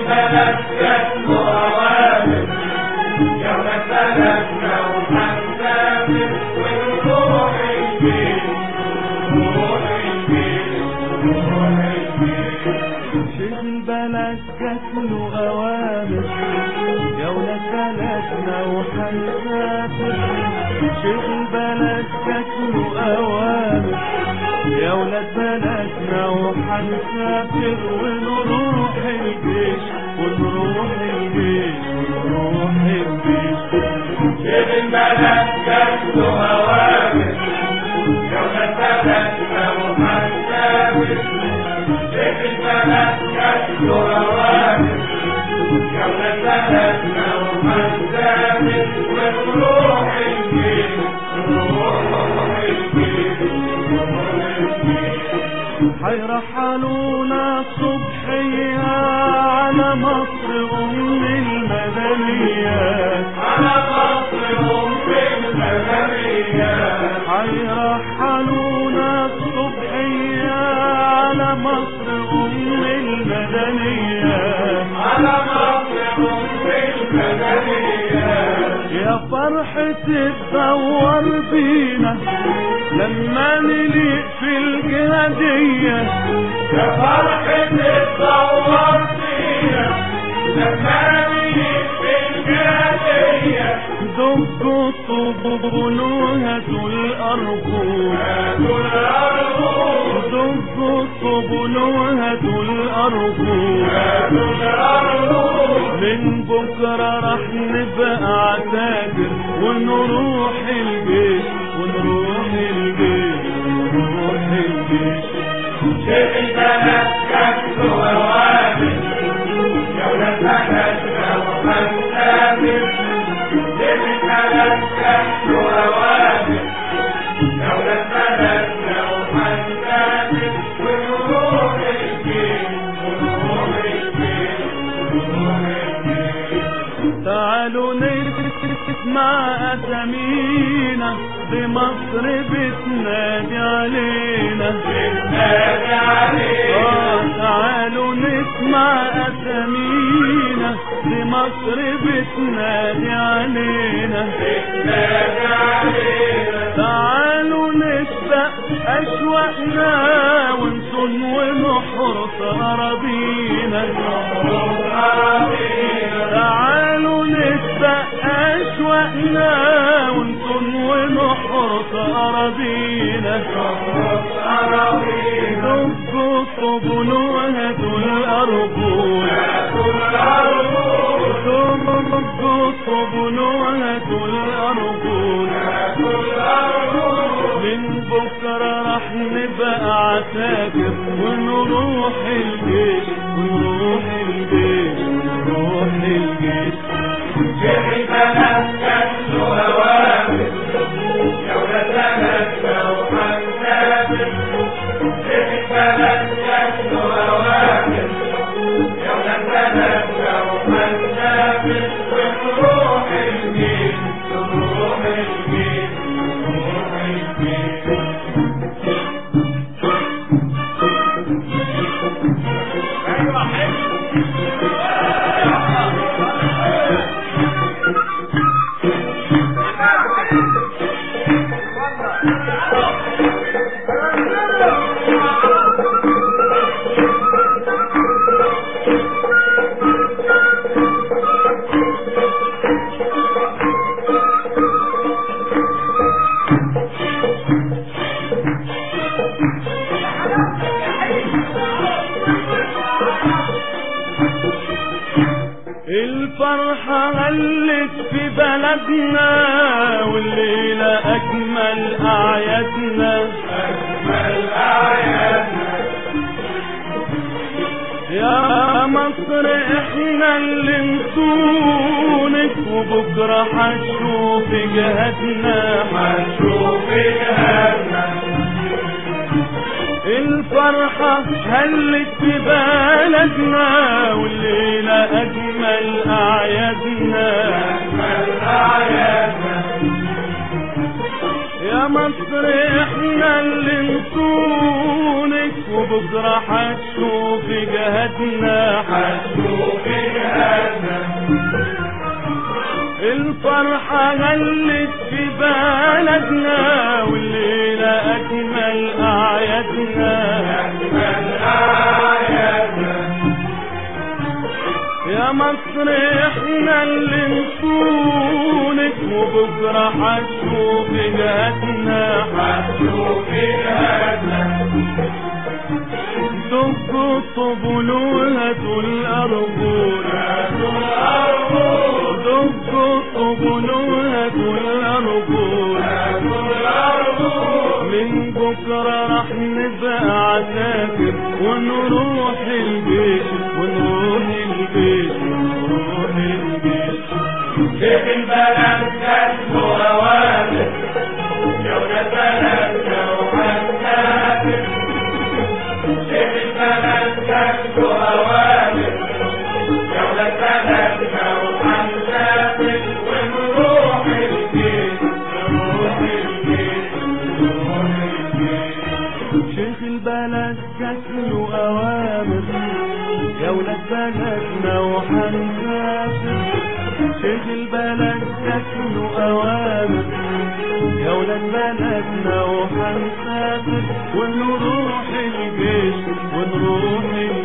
البلد جت وأوامر يوم بلدنا وهنسافر ونروح البيت نروح البيت نروح البيت شيخ البلد جات له أوامر يا ولاد بلدنا وحنسافر شيخ البلد جات له أوامر يا ولاد بلدنا وحنسافر ونروح الجيش ونروح الجيش ونروح الجيش شيخ البلد جت له أوامر يوم بلدنا وهنسافر شيخ البلد جت له أوامر يوم بلدنا وهنسافر ونروح البيت نروح البيت نروح البيت هيرحلونا الصبحية على مصر أم المدنيات على مصر أم المدنيات هيرحلونا الصبحية على مصر أم المدنيات على مصر أم المدنيات يا فرحة تدور بينا لما نليق في الجهادية يا فرحة تتصور فينا لما نجيب في الجاهلية دقوا الطبول وهاتوا الأرجل هاتوا الأرجل دقوا الطبول وهاتوا الأرجل هاتوا الأرجل من بكرة راح نبقى عساكر ونروح الجيش ونروح الجيش ونروح الجيش شيخ البلد كسر ووابل يا ولاد بلدنا وهنسافر شيخ البلد كسر ووابل يا ولاد بلدنا وهنسافر ونروح البيت ونروح البيت ونروح البيت تعالوا نسمع أسامينا بمصر بتنادي علينا نادي عليك آه، تعالوا نسمع أسامينا بمصر بتنادي علينا نادي عليك تعالوا نسبق أشواقنا ونصون ونحرس أراضينا تعالوا نسبق أشواقنا ونصون ونحرس أراضينا دقوا الطبل وهاتوا الأرجل دقوا الطبل وهاتوا الأرجل من بكرة راح نبقى عساكر ونروح الجيش ونروح الجيش ونروح الجيش شيخ البلد كسر ووابل يا ولاد بلدنا وهنسافر شيخ البلد كسر ووابل يا ولاد بلدنا وهنسافر ونروح البيت نروح البيت نروح البيت الفرحة هلت في بلدنا والليلة أجمل أعيادنا أجمل أعيادنا يا مصر احنا اللي نصونك وبكرة هنشوف جهتنا هنشوف جهازنا الفرحة هلت في بلدنا والليلة أجمل أعيادنا أجمل أعيادنا يا مصر احنا اللي نصونك وبكرة هتشوف هتشوف جهتنا هتشوف جهتنا الفرحة هلت في بلدنا والليلة أجمل أعيادنا أجمل أعيادنا يا مصر احنا اللي نصونك وبكرة هتشوف جهتنا هتشوف جهتنا دقوا الطبول وهاتوا الأرجل هاتوا الأرجل دقوا الطبول وهاتوا الأرجل هاتوا الأرجل من بكرة راح نبقى عساكر ونروح الجيش ونروح الجيش ونروح الجيش شيخ البلد كاتبه أوامر يا ولاد بلدنا وهنسافر شيخ البلد كاتبه أوامر يا ولاد بلدنا وهنسافر ونروح الجيش نروح الجيش نروح الجيش شيخ البلد كتله أوامر يا ولاد بلدنا وحنسافر شيخ البلد كتله أوامر يا ولاد بلدنا وحنسافر ونروح الجيش ونروح الجيش